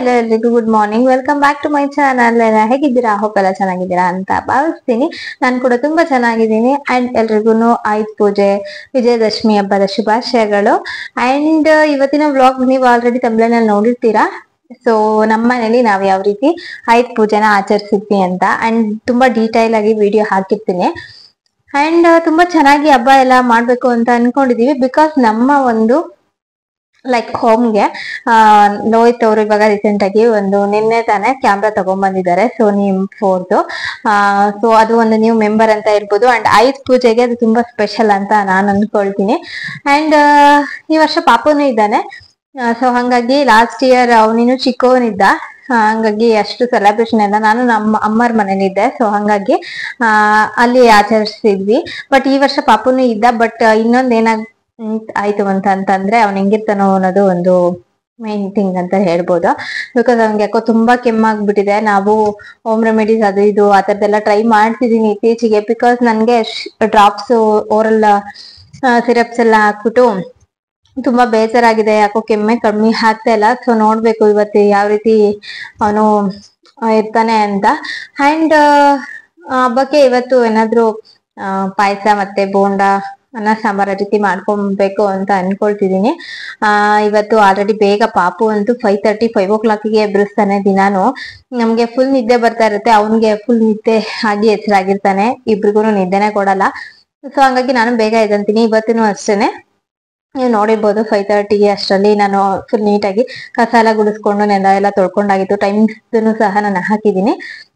hello ಎಲ್ರಿಗೂ good morning welcome back to my channel ಹೇಗಿದ್ದೀರಾ hope ಎಲ್ಲ ಚೆನ್ನಾಗಿದ್ದೀರಾ ಅಂತ ಭಾವಿಸ್ತೀನಿ ನಾನು ಕೂಡ ತುಂಬಾ ಚೆನ್ನಾಗಿದ್ದೀನಿ ಅಂಡ್ ಎಲ್ರಿಗೂ ಆಯುಧ್ ಪೂಜೆ ವಿಜಯದಶಮಿ ಹಬ್ಬದ ಶುಭಾಶಯಗಳು ಅಂಡ್ ಇವತ್ತಿನ ವ್ಲಾಗ್ ನೀವು ಆಲ್ರೆಡಿ ತಮಿಳಿನಲ್ಲಿ ನೋಡಿರ್ತೀರಾ ಸೊ ನಮ್ಮ ಮನೇಲಿ ನಾವ್ ಯಾವ ರೀತಿ ಆಯುಧ್ ಪೂಜೆನ ಆಚರಿಸಿದ್ವಿ ಅಂತ ಅಂಡ್ ತುಂಬಾ ಡೀಟೈಲ್ ಆಗಿ ವಿಡಿಯೋ ಹಾಕಿರ್ತೀನಿ ಅಂಡ್ ತುಂಬಾ ಚೆನ್ನಾಗಿ ಹಬ್ಬ ಎಲ್ಲ ಮಾಡ್ಬೇಕು ಅಂತ ಅನ್ಕೊಂಡಿದೀವಿ ಬಿಕಾಸ್ ನಮ್ಮ ಒಂದು ಲೈಕ್ ಹೋಮ್ಗೆ ಲೋಹಿತ್ ಅವರು ಇವಾಗ ರೀಸೆಂಟ್ ಆಗಿ ಒಂದು ನಿನ್ನೆ ತಾನೇ ಕ್ಯಾಮ್ರಾ ತಗೊಂಡ್ಬಂದಿದ್ದಾರೆ ಸೋನಿ ಫೋರ್ದು ಸೊ ಅದು ಒಂದು ನ್ಯೂ ಮೆಂಬರ್ ಅಂತ ಇರ್ಬೋದು ಅಂಡ್ ಐದ್ ಪೂಜೆಗೆ ಅದು ತುಂಬಾ ಸ್ಪೆಷಲ್ ಅಂತ ನಾನು ಅನ್ಕೊಳ್ತೀನಿ ಅಂಡ್ ಈ ವರ್ಷ ಪಾಪುನು ಇದ್ದಾನೆ ಸೊ ಹಂಗಾಗಿ ಲಾಸ್ಟ್ ಇಯರ್ ಅವನಿನ್ನು ಚಿಕ್ಕವನಿದ್ದ ಆ, ಹಂಗಾಗಿ ಅಷ್ಟು ಸೆಲೆಬ್ರೇಷನ್ ಎಲ್ಲ ನಾನು ನಮ್ಮ ಅಮ್ಮರ ಮನೇಲಿದ್ದೆ ಸೊ ಹಂಗಾಗಿ ಆ, ಅಲ್ಲಿ ಆಚರಿಸಿದ್ವಿ ಬಟ್ ಈ ವರ್ಷ ಪಾಪುನು ಇದ್ದ ಬಟ್ ಇನ್ನೊಂದ್ ಏನಾಗ್ ಹ್ಮ್, ಆಯ್ತು ಅಂತ ಅಂತಂದ್ರೆ ಅವ್ನ್ ಹೆಂಗಿರ್ತಾನೋ ಅನ್ನೋದು ಒಂದು ಮೈನ್ ಥಿಂಗ್ ಅಂತ ಹೇಳ್ಬೋದು ಬಿಕಾಸ್ ಅವ್ನಿಗೆ ಯಾಕೋ ತುಂಬಾ ಕೆಮ್ಮಾಗ್ಬಿಟ್ಟಿದೆ ನಾವು ಹೋಮ್ ರೆಮಿಡೀಸ್ ಅದು ಇದು ಆ ಥರದ್ದೆಲ್ಲ ಟ್ರೈ ಮಾಡ್ತಿದೀನಿ ಇತ್ತೀಚೆಗೆ ಬಿಕಾಸ್ ನನ್ಗೆ ಡ್ರಾಪ್ಸ್ ಓರಲ್ ಸಿರಪ್ಸ್ ಎಲ್ಲ ಹಾಕ್ಬಿಟ್ಟು ತುಂಬಾ ಬೇಜಾರಾಗಿದೆ ಯಾಕೋ ಕೆಮ್ಮೆ ಕಮ್ಮಿ ಆಗ್ತಾ ಇಲ್ಲ ಸೊ ನೋಡ್ಬೇಕು ಇವತ್ತು ಯಾವ ರೀತಿ ಅವನು ಇರ್ತಾನೆ ಅಂತ ಅಂಡ್ ಹಬ್ಬಕ್ಕೆ ಇವತ್ತು ಏನಾದ್ರು ಪಾಯಸ ಮತ್ತೆ ಬೋಂಡ ಅನ್ನ ಸಾಂಬಾರ್ ಆ ರೀತಿ ಮಾಡ್ಕೊಬೇಕು ಅಂತ ಅನ್ಕೊಳ್ತಿದೀನಿ ಆ ಇವತ್ತು ಆಲ್ರೆಡಿ ಬೇಗ ಪಾಪು ಅಂತೂ ಫೈವ್ ತರ್ಟಿ ಫೈವ್ ಓ ಕ್ಲಾಕಿಗೆ ಎಬ್ಬಿಸ್ತಾನೆ ದಿನಾನು ನಮ್ಗೆ ಫುಲ್ ನಿದ್ದೆ ಬರ್ತಾ ಇರುತ್ತೆ ಅವನ್ಗೆ ಫುಲ್ ನಿದ್ದೆ ಆಗಿ ಎಚ್ಚರಾಗಿರ್ತಾನೆ ಇಬ್ರಿಗೂ ನಿದ್ದೆನೆ ಕೊಡಲ್ಲ ಸೊ ಹಂಗಾಗಿ ನಾನು ಬೇಗ ಎದ್ದಂತೀನಿ ಇವತ್ತಿನೂ ಅಷ್ಟೇನೆ ನೀವು ನೋಡಿರ್ಬೋದು ಫೈವ್ ತರ್ಟಿಗೆ ಅಷ್ಟರಲ್ಲಿ ನಾನು ಫುಲ್ ನೀಟಾಗಿ ಕಸ ಎಲ್ಲ ಗುಡಿಸ್ಕೊಂಡು ನೆಲ ಎಲ್ಲ ತೊಳ್ಕೊಂಡಾಗಿತ್ತು ಟೈಮ್ಸ್ ಸಹ ನಾನು ಹಾಕಿದ್ದೀನಿ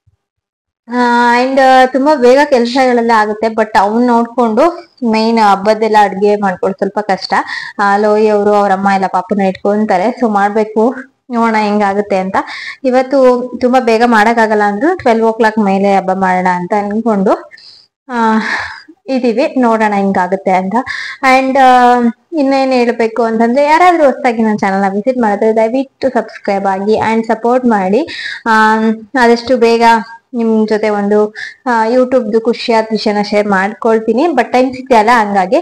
ಅಂಡ್ ತುಂಬಾ ಬೇಗ ಕೆಲಸಗಳೆಲ್ಲ ಆಗುತ್ತೆ ಬಟ್ ಅವ್ನ್ ನೋಡ್ಕೊಂಡು ಮೈನ್ ಹಬ್ಬದೆಲ್ಲ ಅಡ್ಗೆ ಮಾಡ್ಕೊಂಡು ಸ್ವಲ್ಪ ಕಷ್ಟ ಆ, ಲೋಯಿ ಅವರು ಅವ್ರ ಅಮ್ಮ ಎಲ್ಲ ಪಾಪನ ಇಟ್ಕೊಂತಾರೆ ಸೊ ಮಾಡ್ಬೇಕು ನೋಡೋಣ ಹೆಂಗಾಗುತ್ತೆ ಅಂತ ಇವತ್ತು ತುಂಬಾ ಬೇಗ ಮಾಡಕ್ಕಾಗಲ್ಲ ಅಂದ್ರು ಟ್ವೆಲ್ವ್ ಓ ಕ್ಲಾಕ್ ಮೇಲೆ ಹಬ್ಬ ಮಾಡೋಣ ಅಂತ ಅನ್ಕೊಂಡು ಆ ಇದೀವಿ ನೋಡೋಣ ಹೆಂಗಾಗುತ್ತೆ ಅಂತ ಅಂಡ್ ಇನ್ನೇನ್ ಹೇಳ್ಬೇಕು ಅಂತಂದ್ರೆ ಯಾರಾದ್ರೂ ಹೊಸದಾಗಿ ನನ್ನ ಚಾನಲ್ನ ವಿಸಿಟ್ ಮಾಡಿದ್ರೆ ದಯವಿಟ್ಟು ಸಬ್ಸ್ಕ್ರೈಬ್ ಆಗಿ ಅಂಡ್ ಸಪೋರ್ಟ್ ಮಾಡಿ ಆ, ಆದಷ್ಟು ಬೇಗ ನಿಮ್ ಜೊತೆ ಒಂದು ಯೂಟ್ಯೂಬ್ದು ಖುಷಿಯಾದ ವಿಷಯನ ಶೇರ್ ಮಾಡ್ಕೊಳ್ತೀನಿ ಬಟ್ ಟೈಮ್ ಸಿಗ್ತಿಲ್ಲ ಹಂಗಾಗಿ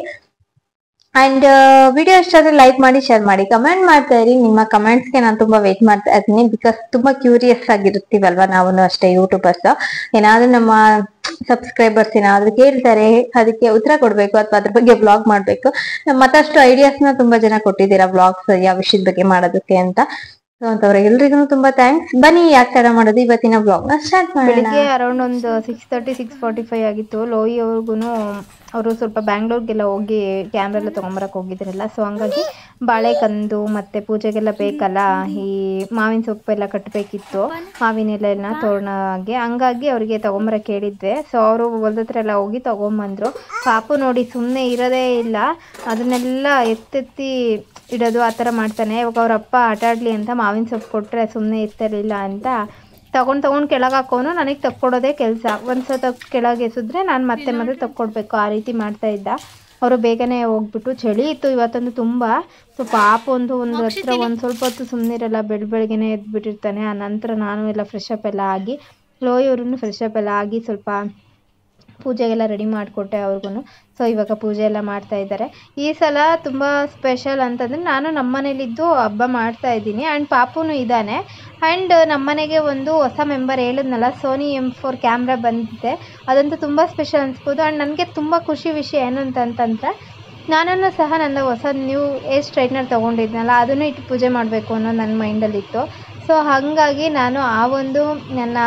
ಅಂಡ್ ವಿಡಿಯೋ ಇಷ್ಟ ಆದ್ರೆ ಲೈಕ್ ಮಾಡಿ ಶೇರ್ ಮಾಡಿ ಕಮೆಂಟ್ ಮಾಡ್ತಾ ಇರಿ ನಿಮ್ಮ ಕಮೆಂಟ್ಸ್ಗೆ ನಾನು ತುಂಬಾ ವೇಟ್ ಮಾಡ್ತಾ ಇರ್ತೀನಿ ಬಿಕಾಸ್ ತುಂಬಾ ಕ್ಯೂರಿಯಸ್ ಆಗಿರ್ತೀವಲ್ವಾ ನಾವು ಅಷ್ಟೇ ಯೂಟ್ಯೂಬರ್ಸ್ ಏನಾದ್ರೂ ನಮ್ಮ ಸಬ್ಸ್ಕ್ರೈಬರ್ಸ್ ಏನಾದ್ರೂ ಕೇಳ್ತಾರೆ ಅದಕ್ಕೆ ಉತ್ತರ ಕೊಡ್ಬೇಕು ಅಥವಾ ಅದ್ರ ಬಗ್ಗೆ ಬ್ಲಾಗ್ ಮಾಡ್ಬೇಕು ಮತ್ತಷ್ಟು ಐಡಿಯಾಸ್ ನ ತುಂಬಾ ಜನ ಕೊಟ್ಟಿದ್ದೀರಾ ಬ್ಲಾಗ್ಸ್ ಯಾವ ವಿಷಯದ ಬಗ್ಗೆ ಮಾಡೋದಕ್ಕೆ ಅಂತ ಸೊ ಅಂತವ್ರಿಗೆಲ್ರಿಗೂ ತುಂಬಾ ಥ್ಯಾಂಕ್ಸ್ ಬನ್ನಿ ಯಾಕೆ ತರ ಮಾಡೋದು ಇವತ್ತಿನ ಬ್ಲಾಗ್ ನ ಸ್ಟಾರ್ಟ್ ಮಾಡೋಣ ಬೆಳಿಗ್ಗೆ ಅರೌಂಡ್ ಒಂದು six thirty six forty five ಆಗಿತ್ತು ಲೋಯಿ ಅವ್ರಿಗೂ ಅವರು ಸ್ವಲ್ಪ ಬ್ಯಾಂಗ್ಳೂರ್ಗೆಲ್ಲ ಹೋಗಿ ಕ್ಯಾಮ್ರಾ ಎಲ್ಲ ತೊಗೊಂಬರಕ್ಕೆ ಹೋಗಿದ್ರಲ್ಲ ಸೊ ಹಂಗಾಗಿ ಬಾಳೆಕಂದು ಮತ್ತು ಪೂಜೆಗೆಲ್ಲ ಬೇಕಲ್ಲ ಈ ಮಾವಿನ ಸೊಪ್ಪೆಲ್ಲ ಕಟ್ಟಬೇಕಿತ್ತು ಮಾವಿನ ಎಲೆನ ತೋರಣಗೆ ಹಂಗಾಗಿ ಅವರಿಗೆ ತೊಗೊಂಬರಕ್ಕೆ ಹೇಳಿದ್ವಿ ಸೊ ಅವರು ಹೊಲ್ದ ಹತ್ರ ಎಲ್ಲ ಹೋಗಿ ತೊಗೊಂಬಂದ್ರು ಪಾಪು ನೋಡಿ ಸುಮ್ಮನೆ ಇರೋದೇ ಇಲ್ಲ ಅದನ್ನೆಲ್ಲ ಎತ್ತೆತ್ತಿ ಇಡೋದು ಆ ಥರ ಮಾಡ್ತಾನೆ ಇವಾಗ ಅವ್ರ ಅಪ್ಪ ಆಟ ಆಡಲಿ ಅಂತ ಮಾವಿನ ಸೊಪ್ಪು ಕೊಟ್ಟರೆ ಸುಮ್ಮನೆ ಇರ್ತಿರ್ಲಿಲ್ಲ ಅಂತ ತಗೊಂಡು ತಗೊಂಡು ಕೆಳಗೆ ಹಾಕೋನು ನನಗೆ ತಕ್ಕೊಡೋದೇ ಕೆಲಸ ಒಂದು ಸತ ಕೆಳಗೆ ಎಸಿದ್ರೆ ನಾನು ಮತ್ತೆ ಮತ್ತೆ ತಕ್ಕೊಡ್ಬೇಕು ಆ ರೀತಿ ಮಾಡ್ತಾ ಇದ್ದ ಅವರು ಬೇಗನೆ ಹೋಗ್ಬಿಟ್ಟು ಚಳಿ ಇತ್ತು ಇವತ್ತೊಂದು ತುಂಬ ಸೊ ಪಾಪ ಒಂದು ಒಂದು ಹತ್ರ ಒಂದು ಸ್ವಲ್ಪ ಹೊತ್ತು ಸುಮ್ಮನಿರಲ್ಲ ಬೆಳ ಬೆಳಗ್ಗೆನೆ ಎದ್ಬಿಟ್ಟಿರ್ತಾನೆ ಆ ನಂತರ ನಾನು ಎಲ್ಲ ಫ್ರೆಶ್ ಅಪ್ ಎಲ್ಲ ಆಗಿ ಲೋಯವ್ರೂ ಫ್ರೆಶ್ ಅಪ್ ಎಲ್ಲ ಆಗಿ ಸ್ವಲ್ಪ ಪೂಜೆಗೆಲ್ಲ ರೆಡಿ ಮಾಡಿಕೊಟ್ಟೆ ಅವ್ರಿಗೂ ಸೊ ಇವಾಗ ಪೂಜೆ ಎಲ್ಲ ಮಾಡ್ತಾ ಇದ್ದಾರೆ ಈ ಸಲ ತುಂಬ ಸ್ಪೆಷಲ್ ಅಂತಂದರೆ ನಾನು ನಮ್ಮ ಮನೇಲಿದ್ದು ಹಬ್ಬ ಮಾಡ್ತಾ ಇದ್ದೀನಿ ಆ್ಯಂಡ್ ಪಾಪುನು ಇದ್ದಾನೆ ಆ್ಯಂಡ್ ನಮ್ಮನೆಗೆ ಒಂದು ಹೊಸ ಮೆಂಬರ್ ಹೇಳಿದ್ನಲ್ಲ ಸೋನಿ ಎಮ್ ಫೋರ್ ಕ್ಯಾಮ್ರಾ ಬಂದಿದೆ ಅದಂತೂ ತುಂಬ ಸ್ಪೆಷಲ್ ಅನಿಸ್ಬೋದು ಆ್ಯಂಡ್ ನನಗೆ ತುಂಬ ಖುಷಿ ವಿಷಯ ಏನು ಅಂತಂತಂದರೆ ನಾನನ್ನು ಸಹ ನನ್ನ ಹೊಸ ನ್ಯೂ ಏರ್ ಸ್ಟ್ರೈಟ್ನರ್ ತೊಗೊಂಡಿದ್ನಲ್ಲ ಅದನ್ನು ಇಟ್ಟು ಪೂಜೆ ಮಾಡಬೇಕು ಅನ್ನೋ ನನ್ನ ಮೈಂಡಲ್ಲಿತ್ತು ಸೊ ಹಾಗಾಗಿ ನಾನು ಆ ಒಂದು ನನ್ನ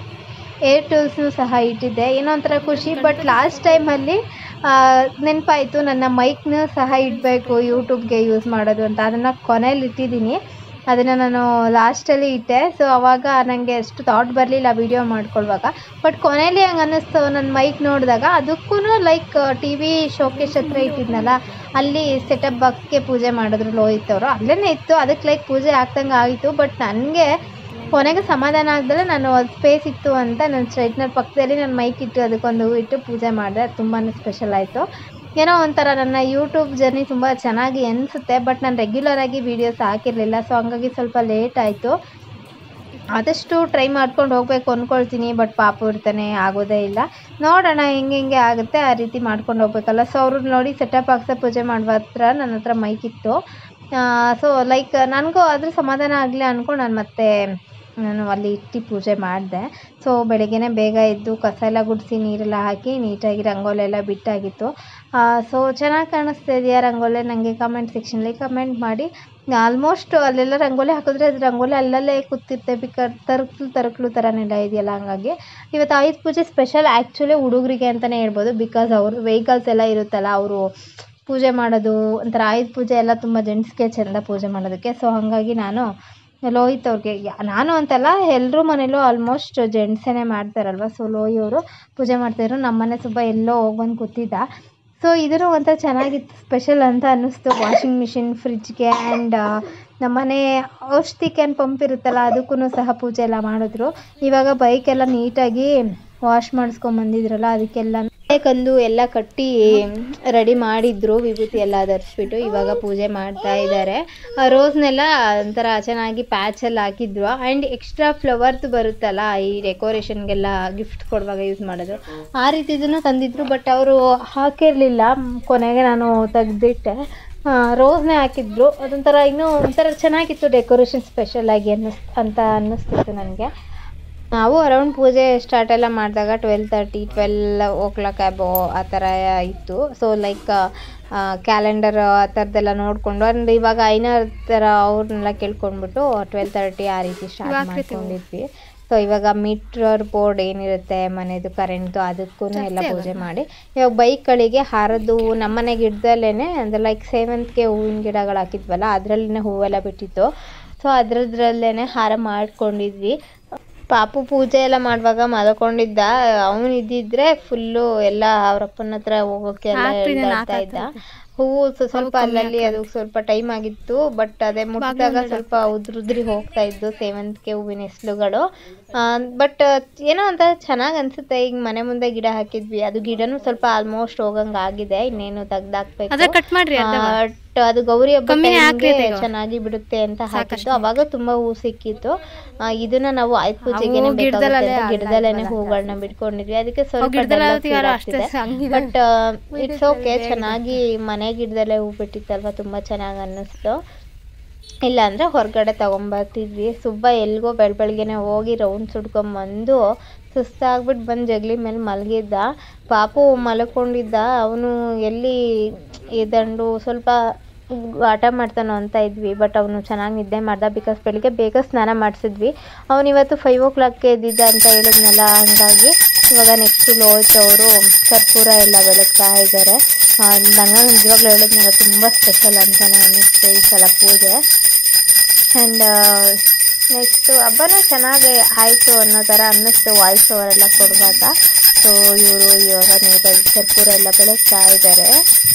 ಏರ್ ಟೂಲ್ಸ್ನು ಸಹ ಇಟ್ಟಿದ್ದೆ ಏನೋ ಒಂಥರ ಖುಷಿ ಬಟ್ ಲಾಸ್ಟ್ ಟೈಮಲ್ಲಿ ನೆನಪಾಯಿತು ನನ್ನ ಮೈಕ್ನ ಸಹ ಇಡಬೇಕು ಯೂಟ್ಯೂಬ್ಗೆ ಯೂಸ್ ಮಾಡೋದು ಅಂತ ಅದನ್ನು ಕೊನೆಯಲ್ಲಿ ಇಟ್ಟಿದ್ದೀನಿ ಅದನ್ನು ನಾನು ಲಾಸ್ಟಲ್ಲಿ ಇಟ್ಟೆ ಸೊ ಅವಾಗ ನನಗೆ ಅಷ್ಟು ಥಾಟ್ ಬರಲಿಲ್ಲ ವೀಡಿಯೋ ಮಾಡ್ಕೊಳ್ಳುವಾಗ ಬಟ್ ಕೊನೆಯಲ್ಲಿ ಹಂಗೆ ಅನ್ನಿಸ್ತು ನನ್ನ ಮೈಕ್ ನೋಡಿದಾಗ ಅದಕ್ಕೂ ಲೈಕ್ ಟಿ ವಿ ಶೋಕೇಶ್ ಹತ್ರ ಇಟ್ಟಿದ್ನಲ್ಲ ಅಲ್ಲಿ ಸೆಟಪ್ ಬಾಕ್ಸ್ಗೆ ಪೂಜೆ ಮಾಡಿದ್ರು ಲೋಹಿತ್ ಅವರು ಅಲ್ಲೇ ಇತ್ತು ಅದಕ್ಕೆ ಲೈಕ್ ಪೂಜೆ ಆಗ್ದಂಗೆ ಆಯಿತು ಬಟ್ ನನಗೆ ಕೊನೆಗೆ ಸಮಾಧಾನ ಆಗ್ದಲೆ ನಾನು ಅದು ಸ್ಪೇಸ್ ಇತ್ತು ಅಂತ ನನ್ನ ಸ್ಟ್ರೈಟ್ನರ್ ಪಕ್ಕದಲ್ಲಿ ನನ್ನ ಮೈಕ್ ಇಟ್ಟು ಅದಕ್ಕೊಂದು ಹೂ ಇಟ್ಟು ಪೂಜೆ ಮಾಡಿದೆ ಅದು ತುಂಬಾ ಸ್ಪೆಷಲ್ ಆಯಿತು ಏನೋ ಒಂಥರ ನನ್ನ ಯೂಟ್ಯೂಬ್ ಜರ್ನಿ ತುಂಬ ಚೆನ್ನಾಗಿ ಅನಿಸುತ್ತೆ ಬಟ್ ನಾನು ರೆಗ್ಯುಲರಾಗಿ ವೀಡಿಯೋಸ್ ಹಾಕಿರಲಿಲ್ಲ ಸೊ ಹಂಗಾಗಿ ಸ್ವಲ್ಪ ಲೇಟ್ ಆಯಿತು ಆದಷ್ಟು ಟ್ರೈ ಮಾಡ್ಕೊಂಡು ಹೋಗಬೇಕು ಅಂದ್ಕೊಳ್ತೀನಿ ಬಟ್ ಪಾಪು ಇರ್ತಾನೆ ಆಗೋದೇ ಇಲ್ಲ ನೋಡೋಣ ಹೆಂಗೆ ಹೆಂಗೆ ಆಗುತ್ತೆ ಆ ರೀತಿ ಮಾಡ್ಕೊಂಡು ಹೋಗ್ಬೇಕಲ್ಲ ಸೊ ಅವರು ನೋಡಿ ಸೆಟಪ್ ಹಾಕ್ಸ ಪೂಜೆ ಮಾಡುವ ಹತ್ರ ನನ್ನ ಹತ್ರ ಮೈಕ್ ಇತ್ತು ಸೊ ಲೈಕ್ ನನಗೂ ಅದ್ರ ಸಮಾಧಾನ ಆಗಲಿ ಅಂದ್ಕೊಂಡು ನಾನು ಮತ್ತೆ ನಾನು ಅಲ್ಲಿ ಇಟ್ಟು ಪೂಜೆ ಮಾಡಿದೆ ಸೊ ಬೆಳಗ್ಗೆನೇ ಬೇಗ ಎದ್ದು ಕಸ ಎಲ್ಲ ಗುಡಿಸಿ ನೀರೆಲ್ಲ ಹಾಕಿ ನೀಟಾಗಿ ರಂಗೋಲಿ ಎಲ್ಲ ಬಿಟ್ಟಾಗಿತ್ತು ಸೊ ಚೆನ್ನಾಗಿ ಕಾಣಿಸ್ತಾ ಇದೆಯಾ ರಂಗೋಲಿ ನನಗೆ ಕಮೆಂಟ್ ಸೆಕ್ಷನಲ್ಲಿ ಕಮೆಂಟ್ ಮಾಡಿ ಆಲ್ಮೋಸ್ಟ್ ಅಲ್ಲೆಲ್ಲ ರಂಗೋಲಿ ಹಾಕಿದ್ರೆ ಅದು ರಂಗೋಲಿ ಅಲ್ಲಲ್ಲೇ ಕೂತಿರುತ್ತೆ ಬಿಕಾಸ್ ತರಕ್ಲು ತರಕ್ಲು ಥರನೆಲ್ಲ ಇದೆಯಲ್ಲ ಹಂಗಾಗಿ ಇವತ್ತು ಆಯುಧ ಪೂಜೆ ಸ್ಪೆಷಲ್ ಆ್ಯಕ್ಚುಲಿ ಹುಡುಗರಿಗೆ ಅಂತಲೇ ಹೇಳ್ಬೋದು ಬಿಕಾಸ್ ಅವರು ವೆಹಿಕಲ್ಸ್ ಎಲ್ಲ ಇರುತ್ತಲ್ಲ ಅವರು ಪೂಜೆ ಮಾಡೋದು ಒಂಥರ ಆಯುಧ ಪೂಜೆ ಎಲ್ಲ ತುಂಬ ಜೆಂಟ್ಸ್ಗೆ ಚೆಂದ ಪೂಜೆ ಮಾಡೋದಕ್ಕೆ ಸೊ ಹಾಗಾಗಿ ನಾನು ಲೋಹಿತ್ ಅವ್ರಿಗೆ ಯಾ- ನಾನು ಅಂತಲ್ಲ ಎಲ್ಲರೂ ಮನೇಲೂ ಆಲ್ಮೋಸ್ಟ್ ಜೆಂಟ್ಸೇ ಮಾಡ್ತಾರಲ್ವ ಸೊ ಲೋಹಿ ಅವರು ಪೂಜೆ ಮಾಡ್ತಾಯಿದ್ರು ನಮ್ಮನೆ ತುಂಬ ಎಲ್ಲೋ ಹೋಗ್ಬಂದು ಕೂತಿದ್ದ ಸೊ ಇದನ್ನು ಒಂಥರ ಚೆನ್ನಾಗಿತ್ತು ಸ್ಪೆಷಲ್ ಅಂತ ಅನ್ನಿಸ್ತು ವಾಷಿಂಗ್ ಮಿಷಿನ್ ಫ್ರಿಜ್ಗೆ ಆ್ಯಂಡ್ ನಮ್ಮನೆ ಔಷಧಿ ಕ್ಯಾನ್ ಪಂಪ್ ಇರುತ್ತಲ್ಲ ಅದಕ್ಕೂ ಸಹ ಪೂಜೆ ಎಲ್ಲ ಮಾಡಿದ್ರು ಇವಾಗ ಬೈಕೆಲ್ಲ ನೀಟಾಗಿ ವಾಶ್ ಮಾಡಿಸ್ಕೊಂಬಂದಿದ್ರಲ್ಲ ಅದಕ್ಕೆಲ್ಲ ಕಂದು ಎಲ್ಲ ಕಟ್ಟಿ ರೆಡಿ ಮಾಡಿದ್ರು ವಿಭೂತಿ ಎಲ್ಲ ಧರಿಸ್ಬಿಟ್ಟು ಇವಾಗ ಪೂಜೆ ಮಾಡ್ತಾ ಇದ್ದಾರೆ ರೋಸ್ನೆಲ್ಲ ಒಂಥರ ಚೆನ್ನಾಗಿ ಪ್ಯಾಚಲ್ಲಿ ಹಾಕಿದ್ರು ಆ್ಯಂಡ್ ಎಕ್ಸ್ಟ್ರಾ ಫ್ಲವರ್ಸ್ ಬರುತ್ತಲ್ಲ ಈ ಡೆಕೋರೇಷನ್ಗೆಲ್ಲ ಗಿಫ್ಟ್ ಕೊಡುವಾಗ ಯೂಸ್ ಮಾಡೋದು ಆ ರೀತಿದನ್ನು ತಂದಿದ್ರು ಬಟ್ ಅವರು ಹಾಕಿರಲಿಲ್ಲ ಕೊನೆಗೆ ನಾನು ತೆಗ್ದಿಟ್ಟೆ ರೋಸ್ನೇ ಹಾಕಿದ್ರು ಅದೊಂಥರ ಇನ್ನೂ ಒಂಥರ ಚೆನ್ನಾಗಿತ್ತು ಡೆಕೋರೇಷನ್ ಸ್ಪೆಷಲ್ ಆಗಿ ಅನ್ನಿಸ್ ಅಂತ ಅನ್ನಿಸ್ತಿತ್ತು ನನಗೆ ನಾವು ಅರೌಂಡ್ ಪೂಜೆ ಸ್ಟಾರ್ಟ್ ಎಲ್ಲ ಮಾಡಿದಾಗ twelve thirty twelve o'clock ಅಬೋ ಆ ಥರ ಇತ್ತು ಸೊ ಲೈಕ್ ಕ್ಯಾಲೆಂಡರ್ ಆ ಥರದ್ದೆಲ್ಲ ನೋಡಿಕೊಂಡು ಅಂದ್ರೆ ಇವಾಗ ಐನರ್ ಥರ ಅವ್ರನ್ನೆಲ್ಲ ಕೇಳ್ಕೊಂಡ್ಬಿಟ್ಟು ಟ್ವೆಲ್ ತರ್ಟಿ ಆ ರೀತಿ ಸ್ಟಾರ್ಟ್ ಮಾಡ್ಕೊಂಡಿದ್ವಿ ಸೊ ಇವಾಗ ಮೀಟರ್ ಬೋರ್ಡ್ ಏನಿರುತ್ತೆ ಮನೆದು ಕರೆಂಟು ಅದಕ್ಕೂ ಎಲ್ಲ ಪೂಜೆ ಮಾಡಿ ಇವಾಗ ಬೈಕ್ಗಳಿಗೆ ಹಾರದ್ದು ನಮ್ಮನೆ ಗಿಡದಲ್ಲೇ ಅಂದರೆ ಲೈಕ್ ಸೇವಂತಿಗೆ ಹೂವಿನ ಗಿಡಗಳು ಹಾಕಿದ್ವಲ್ಲ ಅದರಲ್ಲೇ ಹೂವೆಲ್ಲ ಬಿಟ್ಟಿತ್ತು ಸೊ ಅದ್ರದ್ರಲ್ಲೇ ಹಾರ ಮಾಡ್ಕೊಂಡಿದ್ವಿ ಪಾಪು ಪೂಜೆ ಎಲ್ಲ ಮಾಡುವಾಗ ಮಲ್ಕೊಂಡಿದ್ದ ಅವನು ಇದ್ದಿದ್ರೆ ಫುಲ್ಲು ಎಲ್ಲ ಅವ್ರಪ್ಪನ ಹತ್ರ ಹೋಗೋಕೆ ಎಲ್ಲ ಹೇಳ್ತಾ ಇದ್ದ ಹೂವು ಸ್ವ- ಸ್ವಲ್ಪ ಅಲ್ಲಲ್ಲಿ ಅದು ಸ್ವಲ್ಪ ಟೈಮ್ ಆಗಿತ್ತು ಬಟ್ ಅದೇ ಮುಟ್ಟಿದಾಗ ಸ್ವಲ್ಪ ಉದ್ರುದ್ರಿ ಹೋಗ್ತಾ ಇದ್ದು ಸೇವಂತಿಗೆ ಹೂವಿನ ಹೆಸ್ಳುಗಳು ಬಟ್ ಏನೋ ಒಂಥರ ಚೆನ್ನಾಗಿ ಅನ್ಸುತ್ತೆ ಈಗ ಮನೆ ಮುಂದೆ ಗಿಡ ಹಾಕಿದ್ವಿ ಅದು ಗಿಡನೂ ಸ್ವಲ್ಪ ಆಲ್ಮೋಸ್ಟ್ ಹೋಗಂಗ್ ಆಗಿದೆ ಇನ್ನೇನು ತೆಗ್ದಾಕ್ಬೇಕು ಕಟ್ ಮಾಡ್ರಿ ಬಟ್ ಅದು ಗೌರಿ ಹಬ್ಬ ಚೆನ್ನಾಗಿ ಬಿಡುತ್ತೆ ಅಂತ ಹಾಕಿದ್ದು ಅವಾಗ ತುಂಬಾ ಹೂ ಸಿಕ್ಕಿತ್ತು ಆ, ಇದನ್ನ ನಾವು ಆಯ್ತು ಪೂಜೆಗೆನೆ ಬೇಕಾಗುತ್ತೆ ಅಂತ ಗಿಡದಲ್ಲೇನೆ ಹೂಗಳನ್ನ ಬಿಟ್ಕೊಂಡಿದ್ವಿ ಅದಕ್ಕೆ ಸ್ವಲ್ಪ ಬಟ್ ಇಟ್ಸ್ ಓಕೆ ಚೆನ್ನಾಗಿ ಮನೆ ಗಿಡದಲ್ಲೇ ಹೂ ಬಿಟ್ಟಿತ್ತಲ್ವ ತುಂಬಾ ಚೆನ್ನಾಗಿ ಅನ್ನಿಸ್ತು ಇಲ್ಲ ಅಂದರೆ ಹೊರಗಡೆ ತೊಗೊಂಬರ್ತಿದ್ವಿ ಸುಬ್ಬ ಎಲ್ಗೋ ಬೆಳ ಬೆಳಗ್ಗೆನೆ ಹೋಗಿ ರೌಂಡ್ ಸುಡ್ಕೊಂಬಂದು ಸುಸ್ತಾಗ್ಬಿಟ್ಟು ಬಂದು ಜಗಲಿ ಮೇಲೆ ಮಲಗಿದ್ದ ಪಾಪು ಮಲ್ಕೊಂಡಿದ್ದ ಅವನು ಎಲ್ಲಿ ಎದಂಡು ಸ್ವಲ್ಪ ಆಟ ಮಾಡ್ತಾನೋ ಅಂತ ಇದ್ವಿ ಬಟ್ ಅವನು ಚೆನ್ನಾಗಿ ನಿದ್ದೆ ಮಾಡ್ದ ಬಿಕಾಸ್ ಬೆಳಿಗ್ಗೆ ಬೇಗ ಸ್ನಾನ ಮಾಡಿಸಿದ್ವಿ ಅವನು ಇವತ್ತು ಫೈವ್ ಓ ಕ್ಲಾಕ್ಗೆ ಎದ್ದಿದ್ದ ಅಂತ ಹೇಳಿದ್ನಲ್ಲ ಹಂಗಾಗಿ ಇವಾಗ ನೆಕ್ಸ್ಟ್ ಲೋಹಿತ್ ಅವರು ಕರ್ಪೂರ ಎಲ್ಲ ಬೆಳಗ್ತಾ ಇದ್ದಾರೆ ನನಗೆ ನಿಜವಾಗ್ಲೂ ಹೇಳಿದ್ನಲ್ಲ ತುಂಬ ಸ್ಪೆಷಲ್ ಅಂತಲೇ ಅನ್ನಿಸ್ತು ಈ ಸಲ ಪೂಜೆ ಆ್ಯಂಡ್ ನೆಕ್ಸ್ಟು ಹಬ್ಬನೂ ಚೆನ್ನಾಗಿ ಆಯಿತು ಅನ್ನೋ ಥರ ಅನ್ನಿಸ್ತು ವಾಯ್ಸ್ ಅವರೆಲ್ಲ ಕೊಡುವಾಗ ಸೊ ಇವರು ಇವಾಗ ನೀಟಾಗಿ ಕರ್ಪೂರ ಎಲ್ಲ ಬೆಳಗ್ತಾ ಇದ್ದಾರೆ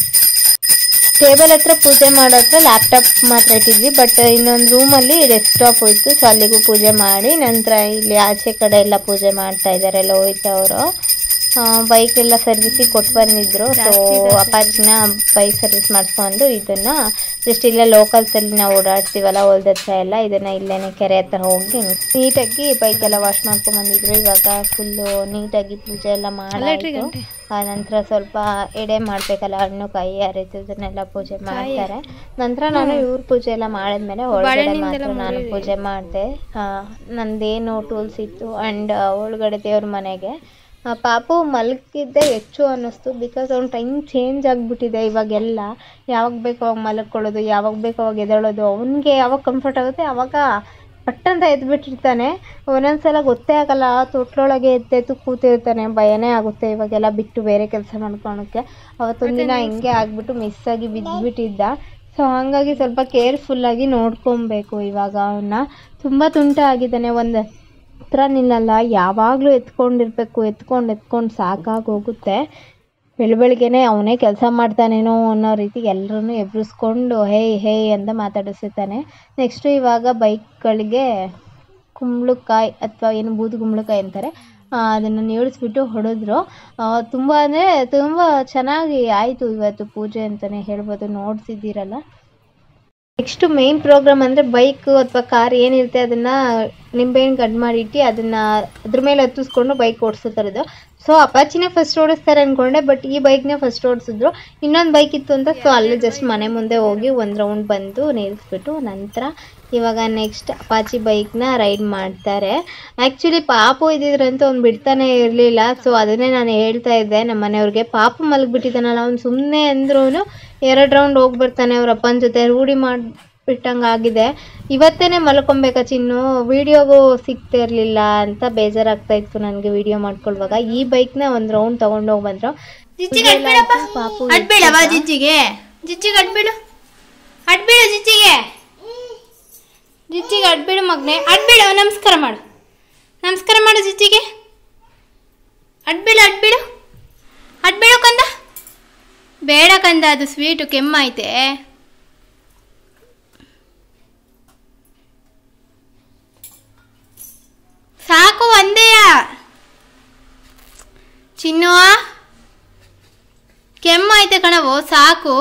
ಟೇಬಲ್ ಹತ್ರ ಪೂಜೆ ಮಾಡೋ ಹತ್ರ ಲ್ಯಾಪ್ಟಾಪ್ ಮಾತ್ರ ಇಟ್ಟಿದ್ವಿ ಬಟ್ ಇನ್ನೊಂದು ರೂಮಲ್ಲಿ ಡೆಸ್ಕ್ಟಾಪ್ ಹೋಯ್ತು ಸೊ ಅಲ್ಲಿಗೂ ಪೂಜೆ ಮಾಡಿ ನಂತರ ಇಲ್ಲಿ ಆಚೆ ಕಡೆ ಎಲ್ಲ ಪೂಜೆ ಮಾಡ್ತಾ ಇದ್ದಾರೆ ಲೋಹಿತ್ ಅವರು ಬೈಕ್ ಎಲ್ಲ ಸರ್ವಿಸಿಗೆ ಕೊಟ್ಟು ಬಂದಿದ್ರು ಸೊ ಅಪಾಚಿನ ಬೈಕ್ ಸರ್ವಿಸ್ ಮಾಡಿಸ್ಕೊಂಡು ಇದನ್ನ ಜಸ್ಟ್ ಇಲ್ಲೇ ಲೋಕಲ್ಸ್ ಅಲ್ಲಿ ನಾವು ಓಡಾಡ್ತೀವಲ್ಲ ಹೊಲ್ದ ಹತ್ರ ಎಲ್ಲ ಇದನ್ನ ಇಲ್ಲೇನೆ ಕೆರೆ ಹತ್ರ ಹೋಗಿ ನೀಟಾಗಿ ಬೈಕ್ ಎಲ್ಲ ವಾಶ್ ಮಾಡ್ಕೊಂಡ್ ಬಂದಿದ್ರು ಇವಾಗ ಫುಲ್ಲು ನೀಟಾಗಿ ಪೂಜೆ ಎಲ್ಲ ಮಾಡಾಯ್ತು ಆ ನಂತರ ಸ್ವಲ್ಪ ಎಡೆ ಮಾಡ್ಬೇಕಲ್ಲ ಹಣ್ಣು ಕಾಯಿ ಅರಿತು ಇದನ್ನೆಲ್ಲ ಪೂಜೆ ಮಾಡ್ತಾರೆ ನಂತರ ನಾನು ಇವ್ರ ಪೂಜೆ ಎಲ್ಲ ಮಾಡಿದ್ಮೇಲೆ ಒಳಗಡೆ ಮಾತ್ರ ನಾನು ಪೂಜೆ ಮಾಡಿದೆ ನಂದೇನು ಟೂಲ್ಸ್ ಇತ್ತು ಅಂಡ್ ಒಳಗಡೆ ದೇವ್ರ ಮನೆಗೆ ಆ ಪಾಪು ಮಲಗಿದ್ದೆ ಹೆಚ್ಚು ಅನ್ನಿಸ್ತು ಬಿಕಾಸ್ ಅವ್ನ ಟೈಮ್ ಚೇಂಜ್ ಆಗಿಬಿಟ್ಟಿದೆ ಇವಾಗೆಲ್ಲ ಯಾವಾಗ ಬೇಕು ಅವಾಗ ಮಲಗ್ಕೊಳ್ಳೋದು ಯಾವಾಗ ಬೇಕು ಅವಾಗ ಎದ್ದೇಳೋದು ಅವನಿಗೆ ಯಾವಾಗ ಕಂಫರ್ಟ್ ಆಗುತ್ತೆ ಅವಾಗ ಪಟ್ಟಂತ ಎದ್ಬಿಟ್ಟಿರ್ತಾನೆ ಒಂದೊಂದ್ಸಲ ಗೊತ್ತೇ ಆಗಲ್ಲ ತೊಟ್ಲೊಳಗೆ ಎದ್ದೆದ್ದು ಕೂತಿರ್ತಾನೆ ಭಯನೇ ಆಗುತ್ತೆ ಇವಾಗೆಲ್ಲ ಬಿಟ್ಟು ಬೇರೆ ಕೆಲಸ ಮಾಡ್ಕೊಳಕ್ಕೆ ಅವತ್ತೊಂದಿನ ಹಿಂಗೆ ಆಗ್ಬಿಟ್ಟು ಮಿಸ್ ಆಗಿ ಬಿದ್ದುಬಿಟ್ಟಿದ್ದ ಸೊ ಹಾಗಾಗಿ ಸ್ವಲ್ಪ ಕೇರ್ಫುಲ್ಲಾಗಿ ನೋಡ್ಕೊಬೇಕು ಇವಾಗ ಅವನ್ನ ತುಂಬ ತುಂಟ ಆಗಿದ್ದಾನೆ ಒಂದು ಹತ್ರ ನಿಲ್ಲಲ್ಲ ಯಾವಾಗಲೂ ಎತ್ಕೊಂಡಿರ್ಬೇಕು ಎತ್ಕೊಂಡು ಎತ್ಕೊಂಡು ಸಾಕಾಗಿ ಹೋಗುತ್ತೆ ಬೆಳ ಬೆಳಿಗ್ಗೆನೆ ಅವನೇ ಕೆಲಸ ಮಾಡ್ತಾನೇನೋ ಅನ್ನೋ ರೀತಿ ಎಲ್ಲರನ್ನೂ ಎಬ್ರಿಸ್ಕೊಂಡು ಹೇಯ್ ಹೇಯ್ ಅಂತ ಮಾತಾಡಿಸುತ್ತಾನೆ ನೆಕ್ಸ್ಟು ಇವಾಗ ಬೈಕ್ಗಳಿಗೆ ಕುಂಬಳಕಾಯಿ ಅಥವಾ ಏನು ಬೂದು ಕುಂಬಳಕಾಯಿ ಅಂತಾರೆ ಅದನ್ನು ನೀಡಿಸ್ಬಿಟ್ಟು ಹೊಡೆದ್ರು ತುಂಬ ಅಂದರೆ ತುಂಬ ಚೆನ್ನಾಗಿ ಆಯಿತು ಇವತ್ತು ಪೂಜೆ ಅಂತಲೇ ಹೇಳ್ಬೋದು ನೋಡ್ತಿದ್ದೀರಲ್ಲ ನೆಕ್ಸ್ಟ್ ಮೇನ್ ಪ್ರೋಗ್ರಾಮ್ ಅಂದರೆ ಬೈಕ್ ಅಥವಾ ಕಾರ್ ಏನಿರುತ್ತೆ ಅದನ್ನ ನಿಂಬೆಹಣ್ಣು ಕಟ್ ಮಾಡಿಟ್ಟು ಅದನ್ನ ಅದ್ರ ಮೇಲೆ ಹತ್ತಿಸ್ಕೊಂಡು ಬೈಕ್ ಓಡಿಸೋ ಥರದ್ದು ಸೊ ಅಪಾಚಿನೇ ಫಸ್ಟ್ ಓಡಿಸ್ತಾರೆ ಅನ್ಕೊಂಡೆ ಬಟ್ ಈ ಬೈಕ್ನೇ ಫಸ್ಟ್ ಓಡಿಸಿದ್ರು ಇನ್ನೊಂದು ಬೈಕ್ ಇತ್ತು ಅಂತ ಸೊ ಅಲ್ಲೇ ಜಸ್ಟ್ ಮನೆ ಮುಂದೆ ಹೋಗಿ ಒಂದು ರೌಂಡ್ ಬಂದು ನಿಲ್ಲಿಸ್ಬಿಟ್ಟು ನಂತರ ಇವಾಗ ನೆಕ್ಸ್ಟ್ ಅಪಾಚಿ ಬೈಕ್ನ ರೈಡ್ ಮಾಡ್ತಾರೆ ಆ್ಯಕ್ಚುಲಿ ಪಾಪು ಇದ್ದಿದ್ರಂತೂ ಅವ್ನು ಬಿಡ್ತಾನೆ ಇರಲಿಲ್ಲ ಸೊ ಅದನ್ನೇ ನಾನು ಹೇಳ್ತಾ ಇದ್ದೆ ನಮ್ಮ ಮನೆಯವ್ರಿಗೆ ಪಾಪು ಮಲಗಿಬಿಟ್ಟಿದ್ದಾನಲ್ಲ ಅವ್ನು ಸುಮ್ಮನೆ ಅಂದ್ರೂ ಎರಡು ರೌಂಡ್ ಹೋಗಿ ಬರ್ತಾನೆ ಅವ್ರ ಅಪ್ಪನ ಜೊತೆ ರೂಢಿ ಮಾಡಿಬಿಟ್ಟಂಗೆ ಆಗಿದೆ ಇವತ್ತೇನೆ ಮಲ್ಕೊಬೇಕಾ ಚಿನ್ನು ವಿಡಿಯೋಗೂ ಸಿಗ್ತಿರ್ಲಿಲ್ಲ ಅಂತ ಬೇಜಾರಾಗ್ತಾ ಇತ್ತು ನನಗೆ ವಿಡಿಯೋ ಮಾಡ್ಕೊಳ್ವಾಗ ಈ ಬೈಕ್ನ ಒಂದು ರೌಂಡ್ ತಗೊಂಡೋಗಿ ಬಂದ್ರು ಜಿಜ್ಜಿಗೆ ಅಡ್ಬೇಡಪ್ಪ ಪಾಪು ಅಡ್ಬೇಡವಾ ಜಿಜ್ಜಿಗೆ ಜಿಜ್ಜಿಗೆ ಅಡ್ಬೇಡು ಅಡ್ಬೇಡು ಜಿಜ್ಜಿಗೆ ಜಿಜ್ಜಿಗೆ ಅಡ್ಬೇಡು ಮಗನೆ ಅಡ್ಬೇಡು ನಮಸ್ಕಾರ ಮಾಡು ನಮಸ್ಕಾರ ಮಾಡು ಜಿಜ್ಜಿಗೆ ಅಡ್ಬೇಡು ಅಡ್ಬೇಡು ಅಡ್ಬೇಡು ಕಂದ ಬೇಡ ಕಂದ ಅದು ಸ್ವೀಟು ಕೆಮ್ಮೈತೆ ಸಾಕು ಒಂದೇಯ ಚಿನ್ನು ಕೆಮ್ಮೈತೆ ಕಣವು ಸಾಕು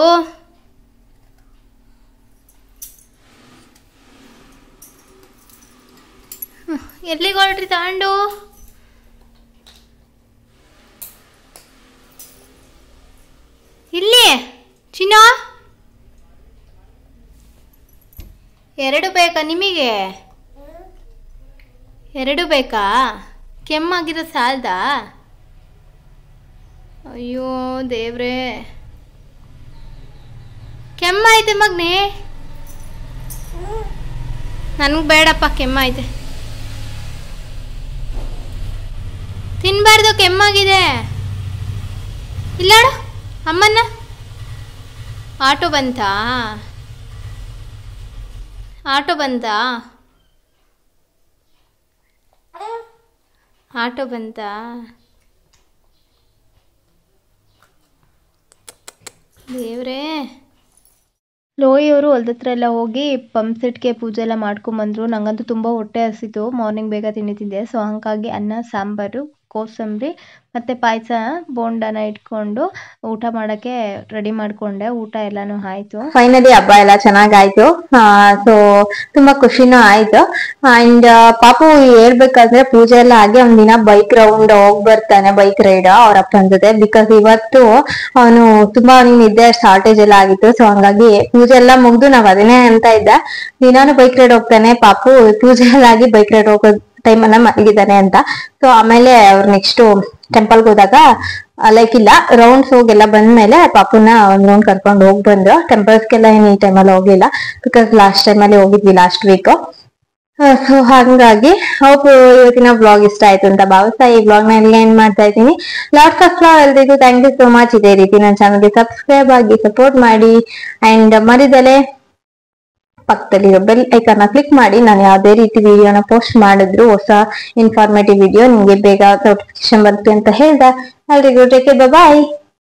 ಹ್ಮ್, ಎಲ್ಲಿಗೆ ಹೊರಟ್ರಿ ತಗೊಂಡು ಇಲ್ಲಿ ಚಿನ್ನು ಎರಡು ಬೇಕಾ ನಿಮಗೆ ಎರಡು ಬೇಕಾ ಕೆಮ್ಮಾಗಿರೋ ಸಾಲದಾ ಅಯ್ಯೋ ದೇವ್ರೇ ಕೆಮ್ಮೈತೆ ಮಗ್ನೆ ನನಗೆ ಬೇಡಪ್ಪ ಕೆಮ್ಮೈತೆ ತಿನ್ಬಾರ್ದು ಕೆಮ್ಮಾಗಿದೆ ಇಲ್ಲಾಡು ಅಮ್ಮನ್ನ ಆಟೋ ಬಂತಾ ಆಟೋ ಬಂತಾ ಆಟೋ ಬಂತಾ ದೇವ್ರೇ ಲೋಯಿಯವರು ಹೊಲ್ದ ಹತ್ರ ಎಲ್ಲ ಹೋಗಿ ಪಂಪ್ ಸೆಟ್ಗೆ ಪೂಜೆ ಎಲ್ಲ ಮಾಡ್ಕೊಂಬಂದ್ರು ನಂಗಂತೂ ತುಂಬ ಹೊಟ್ಟೆ ಹಸಿತು ಮಾರ್ನಿಂಗ್ ಬೇಗ ತಿಂಡಿ ತಿಂದೆ ಸೊ ಹಾಗಾಗಿ ಅನ್ನ ಸಾಂಬಾರು ಕೋಸಂಬರಿ ಮತ್ತು ಪಾಯಸ ಬೋಂಡನ ಇಟ್ಕೊಂಡು ಊಟ ಮಾಡೋಕ್ಕೆ ರೆಡಿ ಮಾಡಿಕೊಂಡೆ ಊಟ ಎಲ್ಲನೂ ಆಯಿತು ಫೈನಲಿ ಹಬ್ಬ ಎಲ್ಲ ಚೆನ್ನಾಗಾಯ್ತು ಸೊ ತುಂಬಾ ಖುಷಿನೂ ಆಯ್ತು ಅಂಡ್ ಪಾಪು ಹೇಳ್ಬೇಕಾದ್ರೆ ಪೂಜೆ ಎಲ್ಲ ಆಗಿ ಒಂದಿನ ಬೈಕ್ ರೌಂಡ್ ಹೋಗ್ ಬರ್ತಾನೆ ಬೈಕ್ ರೈಡ್ ಅವ್ರ ಅಪ್ಪನ ಜೊತೆ ಬಿಕಾಸ್ ಇವತ್ತು ಅವನು ತುಂಬಾ ಅವ್ನಿಗೆ ನಿದ್ದೆ ಶಾರ್ಟೇಜ್ ಎಲ್ಲ ಆಗಿತ್ತು ಸೊ ಹಂಗಾಗಿ ಪೂಜೆ ಎಲ್ಲ ಮುಗ್ದು ನಾವ್ ಅದನ್ನೇ ಅಂತ ಇದ್ದ ದಿನಾನು ಬೈಕ್ ರೈಡ್ ಹೋಗ್ತಾನೆ ಪಾಪು ಪೂಜೆ ಎಲ್ಲ ಆಗಿ ಬೈಕ್ ರೈಡ್ ಹೋಗೋ ಟೈಮ್ ಅನ್ನ ಮಲಗಿದ್ದಾನೆ ಅಂತ ಸೊ ಆಮೇಲೆ ಅವ್ರು ನೆಕ್ಸ್ಟ್ ಟೆಂಪಲ್ಗೆ ಹೋದಾಗ ಲೈಕ್ ಇಲ್ಲ ರೌಂಡ್ಸ್ ಹೋಗೆಲ್ಲ ಬಂದ್ಮೇಲೆ ಪಾಪುನ ಒಂದ್ ರೌಂಡ್ ಕರ್ಕೊಂಡು ಹೋಗ್ ಬಂದ್ರು ಟೆಂಪಲ್ಸ್ಗೆಲ್ಲ ಏನ್ ಈ ಟೈಮಲ್ಲಿ ಹೋಗ್ಲಿಲ್ಲ ಬಿಕಾಸ್ ಲಾಸ್ಟ್ ಟೈಮಲ್ಲಿ ಹೋಗಿದ್ವಿ ಲಾಸ್ಟ್ ವೀಕ್ ಸೊ ಹಾಗಾಗಿ ಹೋಪ್ ಇವತ್ತಿನ ಬ್ಲಾಗ್ ಇಷ್ಟ ಆಯ್ತು ಅಂತ ಭಾವಿಸ್ತಾ ಈ ಬ್ಲಾಗ್ ನ ಇಲ್ಲಿ ಏನ್ ಮಾಡ್ತಾ ಇದ್ದೀನಿ ಲಾಟ್ಸ್ ಆಫ್ ಲವ್ ಎಲ್ರಿಗೂ ಥ್ಯಾಂಕ್ ಯು ಸೋ ಮಚ್ ಇದೇ ರೀತಿ ನನ್ನ ಚಾನಲ್ಗೆ ಸಬ್ಸ್ಕ್ರೈಬ್ ಆಗಿ ಸಪೋರ್ಟ್ ಮಾಡಿ ಅಂಡ್ ಮರಿದಲೆ ಪಕ್ಕದಲ್ಲಿರೋ ಬೆಲ್ ಐಕಾನ್ ಕ್ಲಿಕ್ ಮಾಡಿ ನಾನು ಯಾವುದೇ ರೀತಿ ವಿಡಿಯೋನ ಪೋಸ್ಟ್ ಮಾಡಿದ್ರು ಹೊಸ ಇನ್ಫಾರ್ಮೇಟಿವ್ ವಿಡಿಯೋ ನಿಮ್ಗೆ ಬೇಗ ನೋಟಿಫಿಕೇಶನ್ ಬರುತ್ತೆ ಅಂತ ಹೇಳ್ದ ಎಲ್ರಿಗೂ ಟೇಕ್ ಬಾಯ್